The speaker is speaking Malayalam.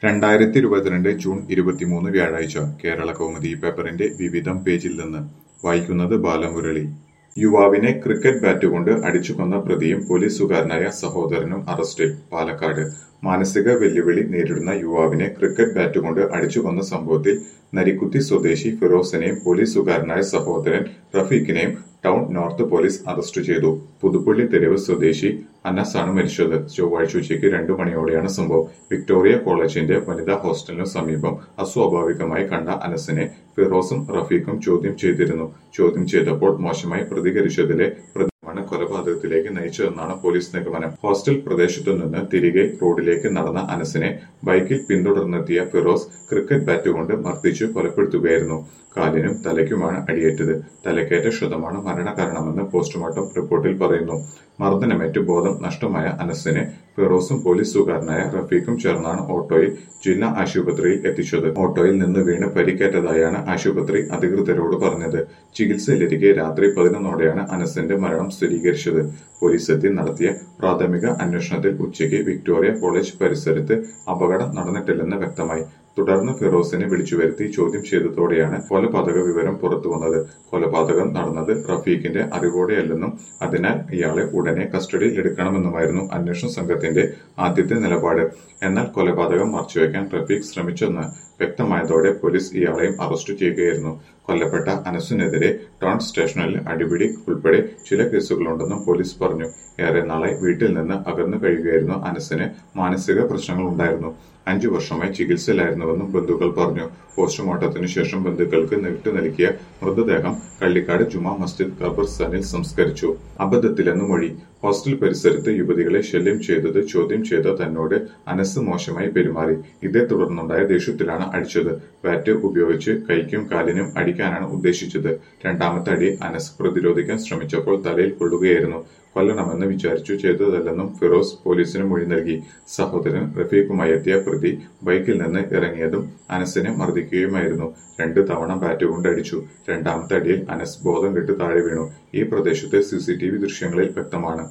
രണ്ടായിരത്തി ഇരുപത്തിരണ്ട് ജൂൺ ഇരുപത്തിമൂന്ന് വ്യാഴാഴ്ച കേരള കൗമുദി പേപ്പറിന്റെ വിവിധം പേജിൽ നിന്ന് വായിക്കുന്നത് ബാലമുരളി യുവാവിനെ ക്രിക്കറ്റ് ബാറ്റുകൊണ്ട് അടിച്ചുകൊന്ന പ്രതിയും പോലീസുകാരനായ സഹോദരനും അറസ്റ്റിൽ പാലക്കാട് മാനസിക വെല്ലുവിളി നേരിടുന്ന യുവാവിനെ ക്രിക്കറ്റ് ബാറ്റുകൊണ്ട് അടിച്ചുകൊന്ന സംഭവത്തിൽ നരിക്കുത്തി സ്വദേശി ഫിറോസിനെയും പോലീസുകാരനായ സഹോദരൻ റഫീഖിനെയും ടൗൺ നോർത്ത് പോലീസ് അറസ്റ്റ് ചെയ്തു പുതുപ്പള്ളി തെരുവ് സ്വദേശി അനസാണ് മരിച്ചത് ചൊവ്വാഴ്ച ഉച്ചയ്ക്ക് രണ്ടു മണിയോടെയാണ് സംഭവം വിക്ടോറിയ കോളേജിന്റെ വനിതാ ഹോസ്റ്റലിനു സമീപം അസ്വാഭാവികമായി കണ്ട അനസിനെ ഫിറോസും റഫീഖും ചോദ്യം ചെയ്തിരുന്നു ചോദ്യം ചെയ്തപ്പോൾ മോശമായി പ്രതികരിച്ചതിലെ പ്രതിമാണ് കൊലപാതകത്തിലേക്ക് നയിച്ചതെന്നാണ് പോലീസ് നിഗമനം ഹോസ്റ്റൽ പ്രദേശത്തു നിന്ന് തിരികെ റോഡിലേക്ക് നടന്ന അനസിനെ ബൈക്കിൽ പിന്തുടർന്നെത്തിയ ഫിറോസ് ക്രിക്കറ്റ് ബാറ്റ് കൊണ്ട് മർദ്ദിച്ചു കൊലപ്പെടുത്തുകയായിരുന്നു കാലിനും തലയ്ക്കുമാണ് അടിയേറ്റത് തലക്കേറ്റ ക്ഷതമാണ് മരണകാരണമെന്ന് പോസ്റ്റ്മോർട്ടം റിപ്പോർട്ടിൽ പറയുന്നു മർദ്ദനമേറ്റ് ബോധം നഷ്ടമായ അനസിനെ ഫിറോസും പോലീസുകാരനായ റഫീഖും ചേർന്നാണ് ഓട്ടോയിൽ ജില്ലാ ആശുപത്രിയിൽ എത്തിച്ചത് ഓട്ടോയിൽ നിന്ന് വീണ് പരിക്കേറ്റതായാണ് ആശുപത്രി അധികൃതരോട് പറഞ്ഞത് ചികിത്സയിലിരിക്കെ രാത്രി പതിനൊന്നോടെയാണ് അനസിന്റെ മരണം സ്ഥിരീകരിച്ചത് പോലീസ് എത്തി നടത്തിയ പ്രാഥമിക അന്വേഷണത്തിൽ ഉച്ചയ്ക്ക് വിക്ടോറിയ കോളേജ് പരിസരത്ത് അപകടം നടന്നിട്ടില്ലെന്ന് വ്യക്തമായി തുടർന്ന് ഫിറോസിനെ വിളിച്ചുവരുത്തി ചോദ്യം ചെയ്തതോടെയാണ് കൊലപാതക വിവരം പുറത്തുവന്നത് കൊലപാതകം നടന്നത് റഫീഖിന്റെ അറിവോടെയല്ലെന്നും അതിനാൽ ഇയാളെ ഉടനെ കസ്റ്റഡിയിൽ എടുക്കണമെന്നുമായിരുന്നു അന്വേഷണ സംഘത്തിന്റെ ആദ്യത്തെ നിലപാട് എന്നാൽ കൊലപാതകം മറച്ചുവെക്കാൻ റഫീഖ് ശ്രമിച്ചെന്ന് വ്യക്തമായതോടെ പോലീസ് ഇയാളെയും അറസ്റ്റ് ചെയ്യുകയായിരുന്നു കൊല്ലപ്പെട്ട അനസിനെതിരെ ടൗൺ സ്റ്റേഷനിൽ അടിപിടി ഉൾപ്പെടെ ചില കേസുകളുണ്ടെന്നും പോലീസ് പറഞ്ഞു ഏറെ നാളായി വീട്ടിൽ നിന്ന് അകന്നു കഴിയുകയായിരുന്നു അനസിന് മാനസിക പ്രശ്നങ്ങൾ ഉണ്ടായിരുന്നു അഞ്ചു വർഷമായി ചികിത്സയിലായിരുന്നുവെന്നും ബന്ധുക്കൾ പറഞ്ഞു പോസ്റ്റ്മോർട്ടത്തിനു ശേഷം ബന്ധുക്കൾക്ക് വിട്ടു നൽകിയ മൃതദേഹം കള്ളിക്കാട് ജുമാ മസ്ജിദ് ഖബർസ്ഥാനിൽ സംസ്കരിച്ചു അബദ്ധത്തിലെന്ന് മൊഴി ഹോസ്റ്റൽ പരിസരത്ത് യുവതികളെ ശല്യം ചെയ്തത് ചോദ്യം ചെയ്ത തന്നോട് അനസ് മോശമായി പെരുമാറി ഇതേ തുടർന്നുണ്ടായ ദേഷ്യത്തിലാണ് അടിച്ചത് ബാറ്റ് ഉപയോഗിച്ച് കൈക്കും കാലിനും അടിക്കാനാണ് ഉദ്ദേശിച്ചത് രണ്ടാമത്തെ അടി അനസ് പ്രതിരോധിക്കാൻ ശ്രമിച്ചപ്പോൾ തലയിൽ കൊള്ളുകയായിരുന്നു കൊല്ലണമെന്ന് വിചാരിച്ചു ചെയ്തതല്ലെന്നും ഫിറോസ് പോലീസിന് മൊഴി നൽകി സഹോദരൻ റഫീഖുമായി എത്തിയ പ്രതി ബൈക്കിൽ നിന്ന് ഇറങ്ങിയതും അനസിനെ മർദ്ദിക്കുകയുമായിരുന്നു രണ്ടു തവണ ബാറ്റ് കൊണ്ട് അടിച്ചു രണ്ടാമത്തെ അടിയിൽ അനസ് ബോധം കെട്ട് താഴെ വീണു ഈ പ്രദേശത്തെ സിസിടിവി ദൃശ്യങ്ങളിൽ വ്യക്തമാണ്